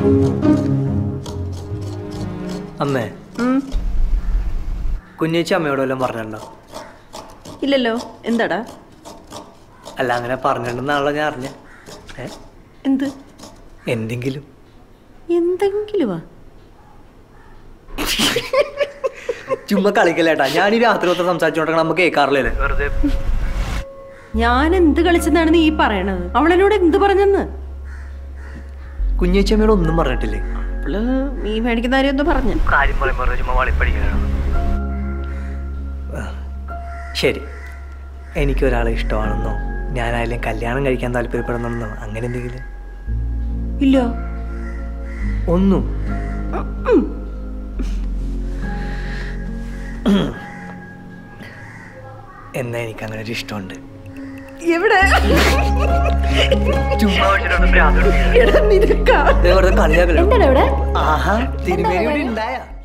അമ്മേ ഉം. കുഞ്ഞേച്ചി അമ്മയോട് വല്ലതും പറഞ്ഞിട്ടുണ്ടോ ഇല്ലല്ലോ എന്താടാ അല്ല അങ്ങനെ പറഞ്ഞിട്ടുണ്ടെന്നാണല്ലോ ഞാൻ അറിഞ്ഞ ഏ എന്ത് എന്തെങ്കിലും എന്തെങ്കിലുമാ ചുമ്മാ കളിക്കല്ലേട്ടാ ഞാൻ ഈ രാത്രി മൊത്തം സംസാരിച്ചോണ്ടെങ്കിൽ നമുക്ക് കേൾക്കാറില്ലേ വെറുതെ ഞാൻ എന്ത് കളിച്ചെന്നാണ് നീ പറയണത് അവളെന്നോട് എന്ത് പറഞ്ഞെന്ന് കുഞ്ഞേച്ചി അമ്മയോട് ഒന്നും പറഞ്ഞിട്ടില്ലേ അവള് നീ മേടിക്കുന്ന കാര്യം ഒന്ന് പറഞ്ഞു കാര്യം പറയുമ്പോൾ ചുമ്മാ വളിപ്പടിക്കാനാണ് ശരി എനിക്കൊരാളെ ഇഷ്ടമാണെന്നോ ഞാനായാലും കല്യാണം കഴിക്കാൻ താല്പര്യപ്പെടുന്നെന്നോ അങ്ങനെ എന്തെങ്കിലും ഇല്ല ഒന്നും എന്നാ എനിക്ക് അങ്ങനെ ഒരു ഇഷ്ടമുണ്ട് എവിടെ ചുമ്മാ വെച്ചിട്ടുണ്ട് ഭ്രാന്ത് പിടിപ്പിക്കുന്നത്. എടാ നിനക്കാ ദേ വെറുതെ കളിയാക്കല്ലോ എന്താണ് ഇവിടെ ആഹാ തിരുമേനി ഇവിടെ ഉണ്ടായ